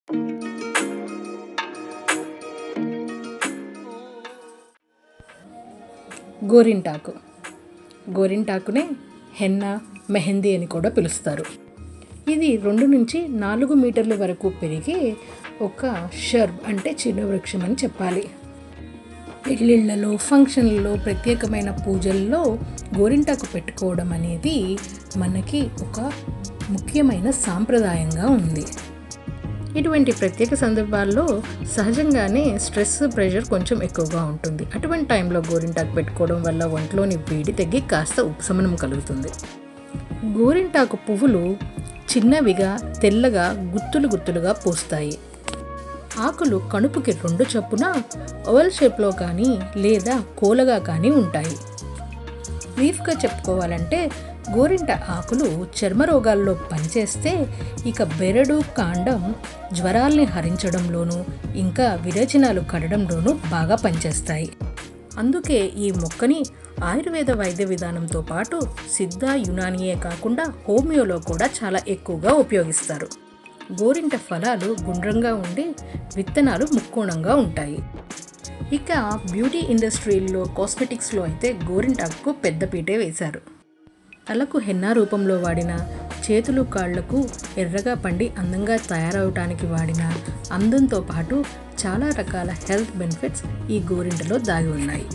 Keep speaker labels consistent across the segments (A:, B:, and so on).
A: గోరింటాకు గోరింటాకునే హెన్న మెహందీ అని కూడా పిలుస్తారు ఇది రెండు నుంచి నాలుగు మీటర్ల వరకు పెరిగే ఒక షర్బ్ అంటే చిన్న వృక్షం అని చెప్పాలి పెళ్ళిళ్ళలో ఫంక్షన్లలో ప్రత్యేకమైన పూజల్లో గోరింటాకు పెట్టుకోవడం అనేది మనకి ఒక ముఖ్యమైన సాంప్రదాయంగా ఉంది ఇటువంటి ప్రత్యేక సందర్భాల్లో సహజంగానే స్ట్రెస్ ప్రెషర్ కొంచెం ఎక్కువగా ఉంటుంది అటువంటి టైంలో గోరింటాకు పెట్టుకోవడం వల్ల ఒంట్లోని వేడి తగ్గి కాస్త ఉపశమనం కలుగుతుంది గోరింటాకు పువ్వులు చిన్నవిగా తెల్లగా గుత్తులు గుత్తులుగా పూస్తాయి ఆకులు కణుపుకి రెండు చప్పున ఓవల్ షేప్లో కానీ లేదా కోలగా కానీ ఉంటాయి బ్రీఫ్గా చెప్పుకోవాలంటే గోరింట ఆకులు చర్మ రోగాల్లో పనిచేస్తే ఇక బెరడు కాండం జ్వరాల్ని హరించడంలోనూ ఇంకా విరేచనాలు కడడంలోనూ బాగా పనిచేస్తాయి అందుకే ఈ మొక్కని ఆయుర్వేద వైద్య విధానంతో పాటు సిద్ధ యునానియే కాకుండా హోమియోలో కూడా చాలా ఎక్కువగా ఉపయోగిస్తారు గోరింట ఫలాలు గుండ్రంగా ఉండి విత్తనాలు ముక్కోణంగా ఉంటాయి ఇక బ్యూటీ ఇండస్ట్రీల్లో కాస్మెటిక్స్లో అయితే గోరింటాకు పెద్దపీటే వేశారు తలకు హెన్నా రూపంలో వాడిన చేతులు కాళ్లకు ఎర్రగా పండి అందంగా తయారవటానికి వాడిన అందంతో పాటు చాలా రకాల హెల్త్ బెనిఫిట్స్ ఈ గోరింటలో దాగి ఉన్నాయి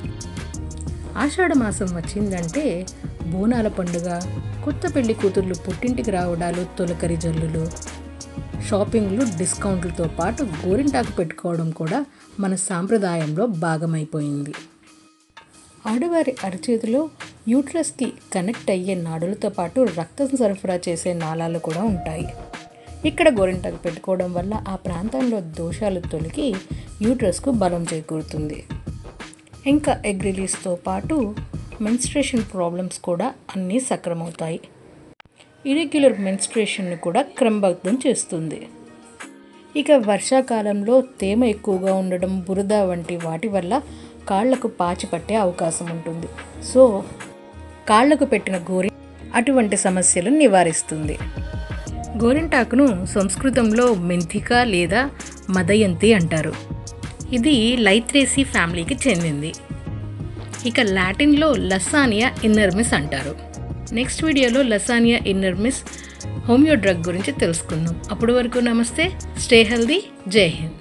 A: ఆషాఢ మాసం వచ్చిందంటే బోనాల పండుగ కొత్త పెళ్లి కూతుర్లు పుట్టింటికి రావడాలు తొలకరి జల్లులు షాపింగ్లు డిస్కౌంట్లతో పాటు గోరింటాకు పెట్టుకోవడం కూడా మన సాంప్రదాయంలో భాగమైపోయింది ఆడవారి అరచేతిలో యూట్రస్కి కనెక్ట్ అయ్యే నాడులతో పాటు రక్తం సరఫరా చేసే నాళాలు కూడా ఉంటాయి ఇక్కడ గోరింటాకు పెట్టుకోవడం వల్ల ఆ ప్రాంతంలో దోషాలు తొలగి యూట్రస్కు బలం చేకూరుతుంది ఇంకా ఎగ్ రిలీజ్తో పాటు మెన్స్ట్రేషన్ ప్రాబ్లమ్స్ కూడా అన్నీ సక్రమవుతాయి ఇరెగ్యులర్ మెన్స్ట్రేషన్ను కూడా క్రమబద్ధం చేస్తుంది ఇక వర్షాకాలంలో తేమ ఎక్కువగా ఉండడం బురద వంటి వాటి వల్ల కాళ్లకు పాచి పట్టే అవకాశం ఉంటుంది సో కాళ్లకు పెట్టిన గోరి అటువంటి సమస్యలను నివారిస్తుంది గోరింటాకును సంస్కృతంలో మెంతిక లేదా మదయంతి అంటారు ఇది లైత్రేసి ఫ్యామిలీకి చెందింది ఇక లాటిన్లో లసానియా ఇన్నర్మిస్ అంటారు నెక్స్ట్ వీడియోలో లసానియా ఇన్నర్మిస్ హోమియో డ్రగ్ గురించి తెలుసుకుందాం అప్పటి వరకు నమస్తే స్టే హెల్దీ జై హింద్